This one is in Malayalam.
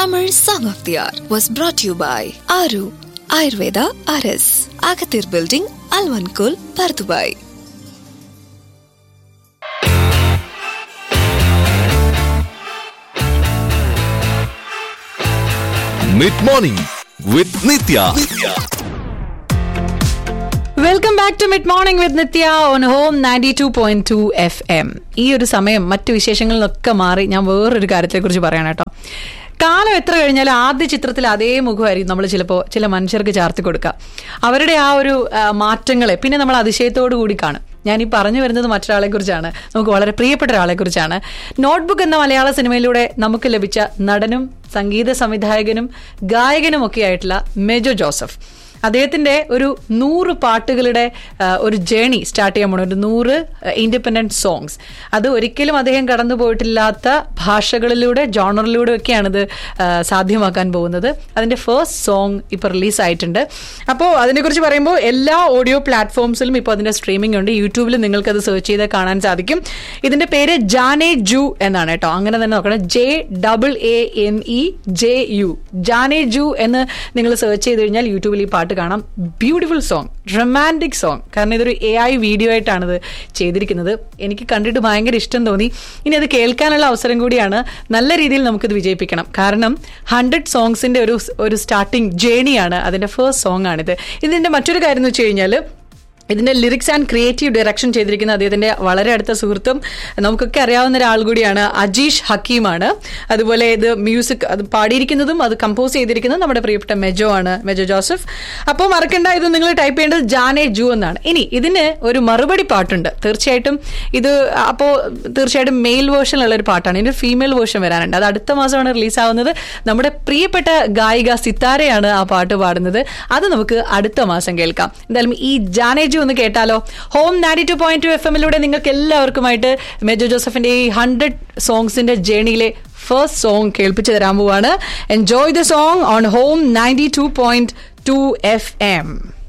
Tamil Song of the Hour was brought to you by Aru Ayurveda RS, Agathir Building, Alvankul, Pardubai. Mid morning with Nithya welcome back to mid morning with Nithya on Home ninety two point two F M ഈ ഒരു സമയം മറ്റു വിശേഷങ്ങളിൽ നിന്നൊക്കെ മാറി ഞാൻ വേറൊരു കാര്യത്തെ കുറിച്ച് പറയണം കേട്ടോ കാലം എത്ര കഴിഞ്ഞാലും ആദ്യ ചിത്രത്തിൽ അതേ മുഖമായിരിക്കും നമ്മൾ ചിലപ്പോൾ ചില മനുഷ്യർക്ക് ചാർത്തി കൊടുക്കുക അവരുടെ ആ ഒരു ആ, മാറ്റങ്ങളെ പിന്നെ നമ്മൾ അതിശയത്തോടു കൂടി കാണും ഞാൻ ഈ പറഞ്ഞു വരുന്നത് മറ്റൊരാളെ കുറിച്ചാണ് നമുക്ക് വളരെ പ്രിയപ്പെട്ട ഒരാളെ കുറിച്ചാണ് നോട്ട്ബുക്ക് എന്ന മലയാള സിനിമയിലൂടെ നമുക്ക് ലഭിച്ച നടനും സംഗീത സംവിധായകനും ഗായകനും ഒക്കെ ആയിട്ടുള്ള മെജോ ജോസഫ് അദ്ദേഹത്തിന്റെ ഒരു നൂറ് പാട്ടുകളുടെ ആ, ഒരു ജേണി സ്റ്റാർട്ട് ചെയ്യാൻ പോണ ഒരു നൂറ് ഇൻഡിപെൻഡന്റ് സോങ്സ് അത് ഒരിക്കലും അദ്ദേഹം കടന്നു പോയിട്ടില്ലാത്ത ഭാഷകളിലൂടെ ജോണറിലൂടെ ഒക്കെയാണ് ഇത് ആ, സാധ്യമാക്കാൻ പോകുന്നത് അതിന്റെ ഫസ്റ്റ് സോങ് ഇപ്പോൾ റിലീസ് ആയിട്ടുണ്ട് അപ്പോൾ അതിനെക്കുറിച്ച് പറയുമ്പോൾ എല്ലാ ഓഡിയോ പ്ലാറ്റ്ഫോംസിലും ഇപ്പോൾ അതിന്റെ സ്ട്രീമിംഗ് ഉണ്ട് യൂട്യൂബിൽ നിങ്ങൾക്ക് അത് സെർച്ച് ചെയ്ത് കാണാൻ സാധിക്കും ഇതിന്റെ പേര് ജാനെ ജു എന്നാണ് കേട്ടോ അങ്ങനെ തന്നെ നോക്കണം J double A N E J U Jaaneju എന്ന് നിങ്ങൾ സെർച്ച് ചെയ്ത് കഴിഞ്ഞാൽ യൂട്യൂബിൽ ഈ പാട്ട് കാണാം ബ്യൂട്ടിഫുൾ സോങ് റൊമാൻറ്റിക് സോങ് കാരണം ഇതൊരു എ ഐ വീഡിയോ ആയിട്ടാണിത് ചെയ്തിരിക്കുന്നത് എനിക്ക് കണ്ടിട്ട് ഭയങ്കര ഇഷ്ടം തോന്നി ഇനി അത് കേൾക്കാനുള്ള അവസരം കൂടിയാണ് നല്ല രീതിയിൽ നമുക്കിത് വിജയിപ്പിക്കണം കാരണം ഹൺഡ്രഡ് സോങ്സിന്റെ ഒരു ഒരു സ്റ്റാർട്ടിംഗ് ജേണിയാണ് അതിന്റെ ഫസ്റ്റ് സോങ് ആണിത് ഇതിന്റെ മറ്റൊരു കാര്യം എന്ന് വെച്ച് കഴിഞ്ഞാൽ ഇതിന്റെ ലിറിക്സ് ആൻഡ് ക്രിയേറ്റീവ് ഡയറക്ഷൻ ചെയ്തിരിക്കുന്ന അദ്ദേഹത്തിന്റെ വളരെ അടുത്ത സുഹൃത്തും നമുക്കൊക്കെ അറിയാവുന്ന ഒരാൾ കൂടിയാണ് അജീഷ് ഹക്കീമാണ് അതുപോലെ ഇത് മ്യൂസിക് അത് പാടിയിരിക്കുന്നതും അത് കമ്പോസ് ചെയ്തിരിക്കുന്നതും നമ്മുടെ പ്രിയപ്പെട്ട മെജോ ആണ് മെജോ ജോസഫ് അപ്പോൾ മറക്കണ്ട ഇത് നിങ്ങൾ ടൈപ്പ് ചെയ്യേണ്ടത് ജാനെ ജു എന്നാണ് ഇനി ഇതിന് ഒരു മറുപടി പാട്ടുണ്ട് തീർച്ചയായിട്ടും ഇത് അപ്പോൾ തീർച്ചയായിട്ടും മെയിൽ വേർഷനിലുള്ള ഒരു പാട്ടാണ് ഇതിന്റെ ഫീമെയിൽ വേർഷൻ വരാനുണ്ട് അത് അടുത്ത മാസമാണ് റിലീസ് ആവുന്നത് നമ്മുടെ പ്രിയപ്പെട്ട ഗായിക സിത്താരയാണ് ആ പാട്ട് പാടുന്നത് അത് നമുക്ക് അടുത്ത മാസം കേൾക്കാം എന്തായാലും ഈ ജാനേജു ഒന്ന് കേട്ടാലോ Home ninety two point two F എമ്മിലൂടെ നിങ്ങൾക്ക് എല്ലാവർക്കുമായിട്ട് മെജോ ജോസഫിന്റെ ഈ ഹൺഡ്രഡ് സോങ്സിന്റെ ജേണിയിലെ ഫസ്റ്റ് സോങ് കേൾപ്പിച്ചു തരാൻ പോവാണ് enjoy the song on Home ninety two point two F M